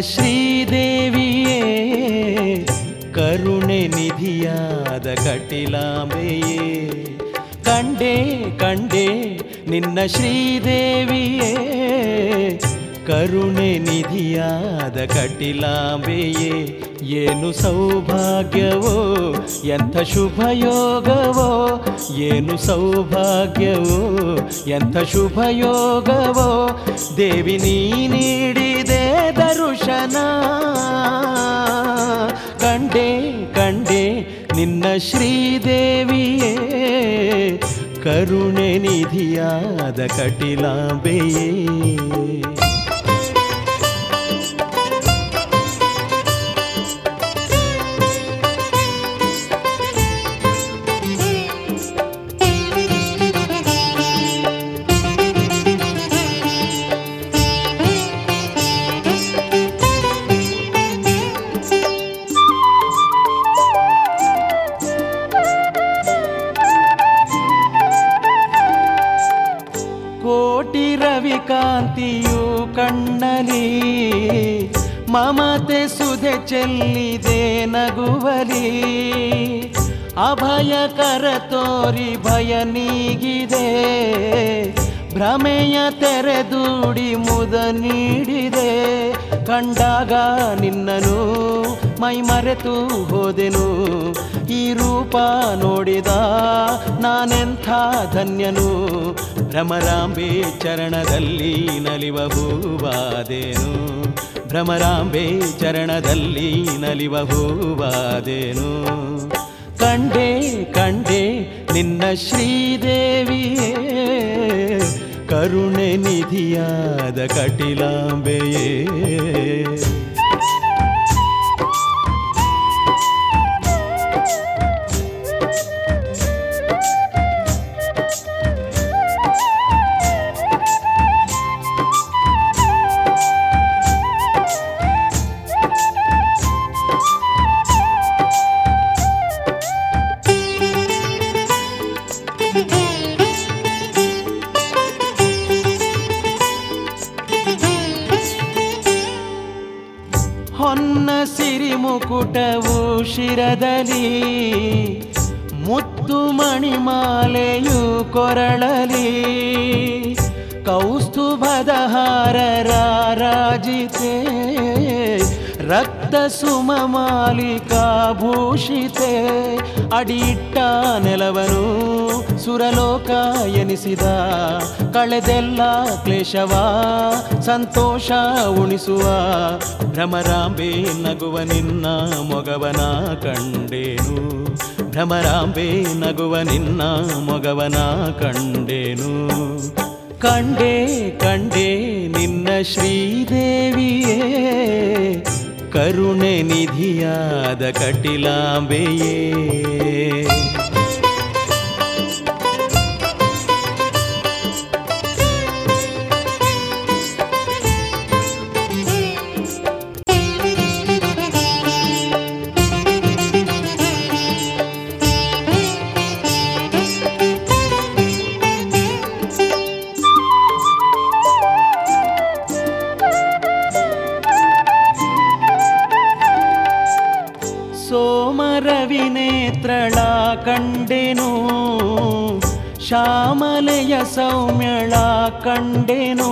ಶ್ರೀದೇವಿಯೇ ಕರುಣೆ ನಿಧಿಯಾದ ಕಟಿಲಾಂಬೆಯೇ ಕಂಡೆ ಕಂಡೆ ನಿನ್ನ ಶ್ರೀದೇವಿಯೇ ಕರುಣೆ ನಿಧಿಯಾದ ಕಟಿಲಾಂಬೆಯೇ ಏನು ಸೌಭಾಗ್ಯವೋ ಎಂಥ ಶುಭಯೋಗವೋ ಏನು ಸೌಭಾಗ್ಯವೋ ಎಂಥ ಶುಭಯೋಗವೋ ದೇವಿ ನೀ ನೀಡಿದೆ ದರುಶನ ಕಂಡೆ ಕಂಡೆ ನಿನ್ನ ಶ್ರೀದೇವಿಯೇ ಕರುಣೆ ನಿಧಿಯಾದ ಕಟಿಲಾಂಬೆಯೇ ಕೋಟಿ ರವಿಕಾಂತಿಯು ಕಣ್ಣಲಿ ಮಮತೆ ಸುಧೆ ಚೆಲ್ಲಿದೆ ನಗುವಲಿ ಅಭಯಕರ ತೋರಿ ಭಯ ನೀಗಿದೆ ಭ್ರಮೆಯ ತೆರೆದೂಡಿ ಮುದ ನೀಡಿದೆ ಕಂಡಾಗ ನಿನ್ನನು ಮೈ ಮರೆತು ಹೋದೆನು ಈ ರೂಪ ನೋಡಿದ ನಾನೆಂಥ ಧನ್ಯನು ಭ್ರಮರಾಂಬೆ ಚರಣದಲ್ಲಿ ನಲಿವ ಹೂವಾದೇನು ಭ್ರಮರಾಂಬೆ ಚರಣದಲ್ಲಿ ನಲಿವ ಹೂವಾದೇನು ಕಂಡೆ ಕಂಡೆ ನಿನ್ನ ಶ್ರೀದೇವಿಯೇ ಕರುಣೆ ನಿಧಿಯಾದ ಕಟಿಲಾಂಬೆಯೇ ಹೊನ್ನ ಸಿರಿ ಮುಕುಟವು ಶಿರದಲ್ಲಿ ಮುತ್ತು ಮಣಿಮಾಲೆಯು ಕೊರಳಲಿ ಕೌಸ್ತುಭದ ಹಾರ ರಾಜಿತೆ ರಕ್ತ ಸುಮ ಮಾಲಿಕಾ ಭೂಷಿತೆ ಅಡಿಯಿಟ್ಟ ನೆಲವನು ಸುರಲೋಕ ಎನಿಸಿದ ಕಳೆದೆಲ್ಲ ಕ್ಲೇಶವ ಸಂತೋಷ ಉಣಿಸುವ ಭ್ರಮರಾಂಬೆ ನಗುವ ನಿನ್ನ ಮೊಗವನ ಕಂಡೇನು ಭ್ರಮರಾಂಬೆ ನಗುವ ನಿನ್ನ ಮೊಗವನ ಕಂಡೇನು ಕಂಡೆ ಕಂಡೆ ನಿನ್ನ ಶ್ರೀದೇವಿಯೇ ಕರುಣೆ ನಿಧಿಯಾದ ಕಟಿಲಾಂಬೆಯೇ ಸೋಮರವಿ ನೇತ್ರಳ ಕಂಡೆನು ಶ್ಯಾಮಲೆಯ ಸೌಮ್ಯಳ ಕಂಡೆನು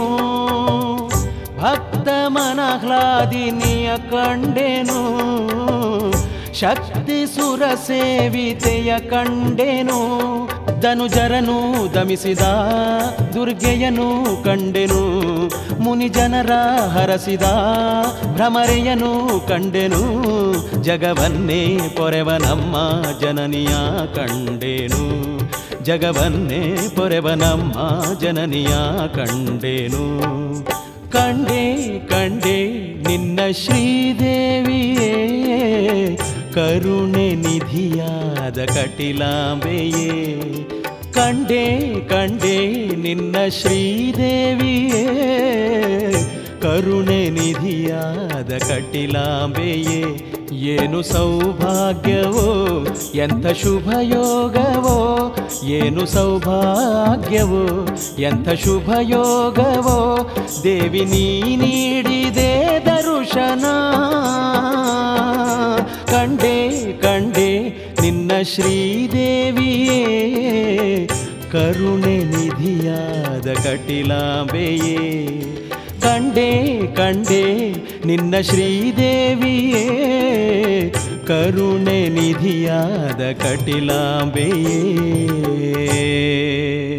ಭಕ್ತ ಮನಹ್ಲಾದಿನಿಯ ಕಂಡೆನು ಶಕ್ತಿ ಸುರ ಸೇವಿತೆಯ ಕಂಡೆನು ಧನುಜರನು ದಮಿಸಿದ ದುರ್ಗೆಯನು ಕಂಡೆನು ಮುನಿಜನರ ಹರಸಿದ ಭ್ರಮರೆಯನು ಕಂಡೆನು ಜಗವನ್ನೇ ಪೊರೆವ ನಮ್ಮ ಜನನಿಯ ಕಂಡೇನು ಜಗವನ್ನೇ ಪೊರೆವ ನಮ್ಮ ಜನನಿಯ ಕಂಡೇನು ಕಂಡೆ ಕಂಡೆ ನಿನ್ನ ಶ್ರೀದೇವಿಯೇ ಕರುಣೆ ನಿಧಿಯಾದ ಕಟಿಲಾಂಬೆಯೇ ಕಂಡೆ ಕಂಡೆ ನಿನ್ನ ಶ್ರೀದೇವಿಯೇ ಕರುಣೆ ನಿಧಿಯಾದ ಕಟಿಲಾಂಬೆಯೇ ಏನು ಸೌಭಾಗ್ಯವೋ ಎಂಥ ಶುಭಯೋಗವೋ ಏನು ಸೌಭಾಗ್ಯವೋ ಎಂಥ ಶುಭಯೋಗವೋ ದೇವಿ ನೀ ನೀಡಿದೆ ದರುಶನ ಕಂಡೆ ಕಂಡೆ ನಿನ್ನ ಶ್ರೀದೇವಿಯೇ ಕರುಣೆ ನಿಧಿಯಾದ ಕಟಿಲಾಂಬೆಯೇ ಕಂಡೆ ಕಂಡೆ ನಿನ್ನ ಶ್ರೀದೇವಿಯೇ ಕರುಣೆ ನಿಧಿಯಾದ ಕಟಿಲಾಂಬೆಯೇ